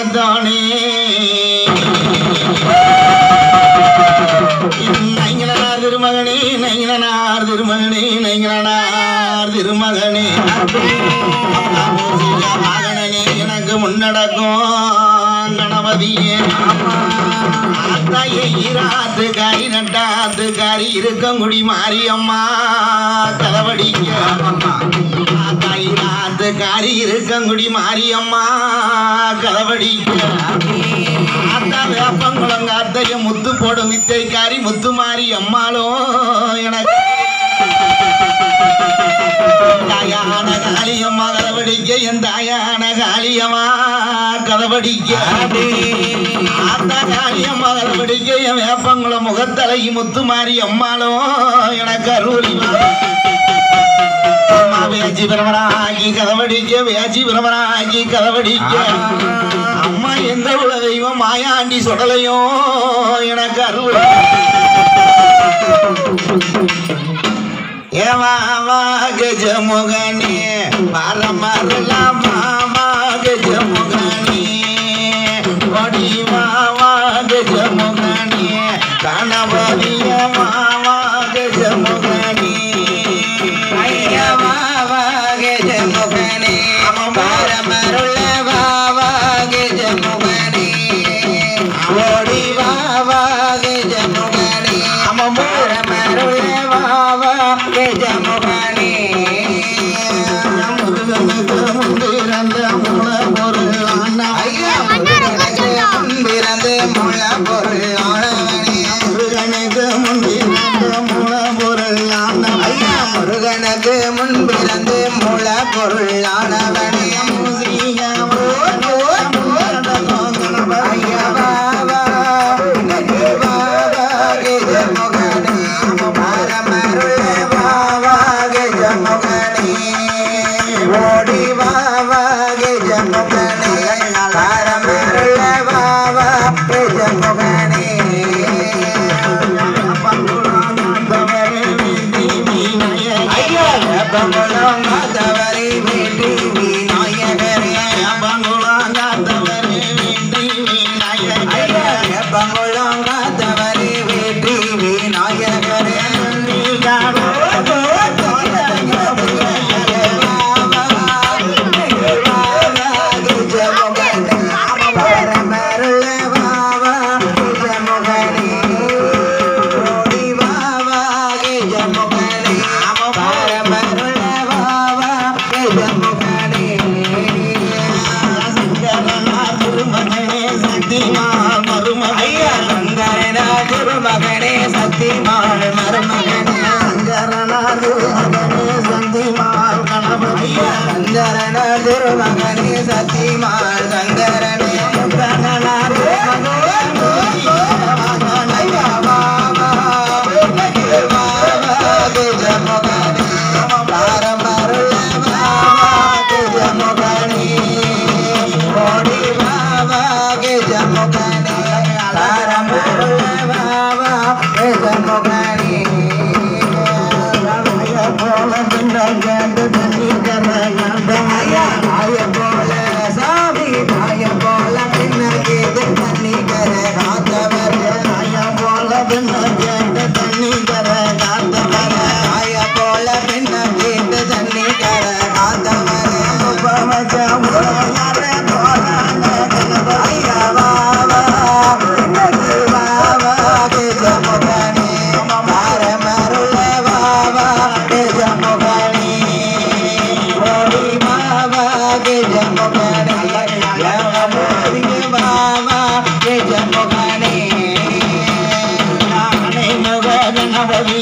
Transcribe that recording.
வந்தோனே நைங்கனார் திருமகனே நைங்கனார் திருமகனே நைங்கனார் திருமகனே மகனே எனக்கு முன்னடக்கும் கணபதியே ஆத்தாயே ஈராத்து காரி நட்டாத்து காரி இருக்கங்குடி மாரியம்மா கதவடிக்க ஆத்தாயி நாத்து காரி இருக்கங்குடி மாரியம்மா கதவடிக்க ஆத்தா வேப்பங்குளம் காத்தைய முத்து போடும் வித்தை காரி முத்து மாரி அம்மாளோ எனக்கு தாயான காளியம்மா கதவடிக்க என் தாயான காளியம்மா கதவடிக்க ஆத்தா காளியம்மா கதவடிக்க என் வேப்பங்குளம் முகத்தலை முத்து மாரி அம்மாளோ எனக்கு அருளி அம்மா வேச்சி பிரமராகி கதவடிக்க வேச்சி பிரமராகி கதவடிக்க அம்மா எந்த உல தெய்வம் மாயாண்டி சுடலையோ எனக்கு அருள் ஏவாவா கஜமுகனே மரமரலாம் மாமா கஜமுகனே வடிவாவா கஜமுகனே கணபதிய மாமா கஜமுகனே முருகனுக்கு முன்பிறந்த மூல பொருள் முருகனுக்கு முன்பிறந்த மூல பொருள் முருகனுக்கு முன்பிறந்து முள பொருளானவனே ஐயா பாபா நதி பாபா கெஜ முகனே மரமருள பாபா கெஜ முகனே ஓடி பாபா கெஜ முகனே மரமருள பாபா கெஜ முகனே ஐயா பங்குளம் மாதவரை வேண்டி விநாயகரே ஐயா பங்குளம் மாதவரை வேண்டி விநாயகரே மகனே சத்திமாள் மருமகனே சந்தரன திருமகனே சத்திமாள் சங்கரனே ஐயா பாபா பாபா துஜ மகனே பாரமருள பாபா துஜ மகனே ஓடி பாபா துஜ மகனே பாரமருள பாபா துஜ மகனே ஐயா ஆய போல சாமி ஆய போல பின்னர் கேது தண்ணி கர காத்தவர் ஆய போல பின்னர் கேது தண்ணி கர காத்தவர் ஆய போல பின்னர் கேது தண்ணி கர காத்தவர் ஐயா பாபா இன்னைக்கு பாபா கேஜ முகனே பாரமருள பாபா கேஜ முகனே ஓடி பாபா கேஜ முகனே லவமோதிங்க பாபா கேஜ முகனே கணபதி